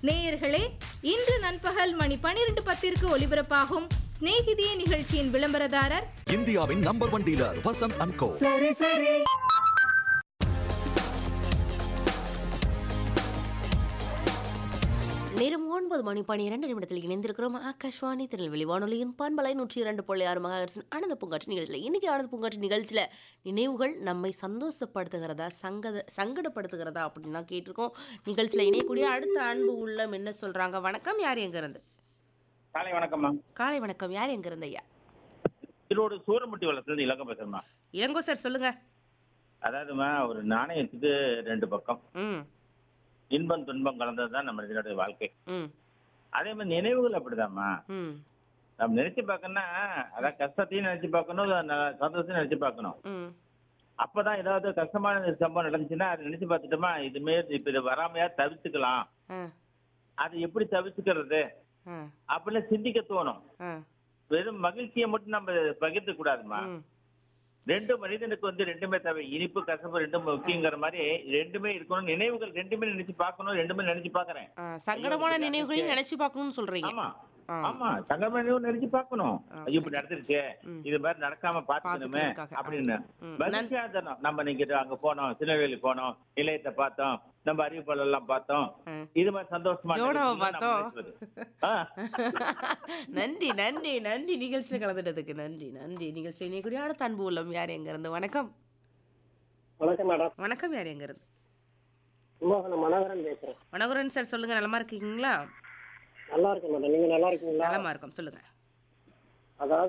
நேயர்களே இன்று நண்பகல் மணி பனிரெண்டு பத்திற்கு ஒலிபரப்பாகும் சிநேகிதியே நிகழ்ச்சியின் விளம்பரதாரர் இந்தியாவின் number one dealer Vasanth and co நேரம் ஒன்பது மணி பனிரெண்டு நிமிடத்தில் இணைந்திருக்கிறோம் ஆகாஷ்வாணி திருநெல்வேலி வானொலியின் பண்பலை நூற்றி இரண்டு புள்ளி ஆறு மகாஹெர்ட்ஸின் ஆனந்த பூங்காற்று நிகழ்ச்சியில் இன்னைக்கு ஆனந்த பூங்காற்று நிகழ்ச்சியில் நினைவுகள் நம்மை சந்தோஷப்படுத்துகிறதா சங்கத சங்கடப்படுத்துகிறதா அப்படின்லாம் கேட்டிருக்கோம் நிகழ்ச்சியில் இணையக்கூடிய அடுத்த அன்பு உள்ளம் என்ன சொல்றாங்க வணக்கம் யார் எங்க இருந்து காலை வணக்கம்மா காலை வணக்கம் யார் எங்க இருந்து ஐயா ஈரோடு சூரம்பட்டி வளர்த்துறது இலக்கம் பேசுறேம்மா இளங்கோ சார் சொல்லுங்க அதாவதுமா ஒரு நாணயத்துக்கு ரெண்டு பக்கம் ம் இன்பம் துன்பம் கலந்தது தான் நம்ம இதனுடைய வாழ்க்கை ம் அதே மாதிரி நினைவுகள் அப்படிதாம்மா ம் நம்ம நினைச்சு பார்க்கணும்னா அதான் கஷ்டத்தையும் நினைச்சு பார்க்கணும் ந- சந்தோஷத்தையும் நினைச்சு பார்க்கணும் ம் அப்பதான் ஏதாவது கஷ்டமான சம்பவம் நடந்துச்சுன்னா அதை நினைச்சு பார்த்துட்டோமா இதுமே இப்ப இது வராமையா தவிர்த்துக்கலாம் ஆ அது எப்படி தவிர்த்துக்கிறது ஆ அப்படின்னு சிந்திக்க தோணும் ஆ வெறும் மகிழ்ச்சியை மட்டும் நம்ம பகிர்ந்து கூடாதுமா ம் ரெண்டு மனிதனுக்கு வந்து ரெண்டுமே தேவை இனிப்பு கசப்பு ரெண்டும் முக்கியங்கிற மாதிரி ரெண்டுமே இருக்கணும் நினைவுகள் ரெண்டுமே நினைச்சு பார்க்கணும் ரெண்டுமே நினைச்சு பார்க்கறேன் ஆ, சங்கடமான நினைவுகளையும் நினைச்சு பார்க்கணும்னு சொல்றீங்க ஆமா ஆ. ஆமா சங்கடமான நினைவு நினைச்சு பார்க்கணும் ஆ. ஐயோ இப்படி நடந்துருச்சு ம். இது மாதிரி நடக்காம பாத்துக்கணுமே பாத்துக்கிறதுக்காக. அப்படின்னு ம். மகிழ்ச்சியா தரணும் நம்ம நீங்க அங்க போனோம் திருநெல்வேலி போனோம் நிலையத்தை பார்த்தோம் நம்ம அறிவிப்பாளர் எல்லாம் பார்த்தோம் ம். இது மாதிரி சந்தோஷமா ஜோனாவை நிகழ்ச்சிகளை நம்ம பார்த்தோம். பேசுறது. ஆ. நன்றி நன்றி நன்றி நிகழ்ச்சியில் கலந்துட்டதுக்கு நன்றி நன்றி நிகழ்ச்சி இணையக்கூடிய அடுத்த அன்பு உள்ளம் யார் எங்க இருந்து வணக்கம் வணக்கம் மேடம் வணக்கம் யார் எங்க இருந்து கும்பகோணம் மனோகரன் பேசுறேன் வணகுரன் சார் சொல்லுங்க நலமா இருக்கீங்களா நல்லா இருக்கேன் மேடம் நீங்க நல்லா இருக்கீங்களா நலமா இருக்கோம் சொல்லுங்க அதாவது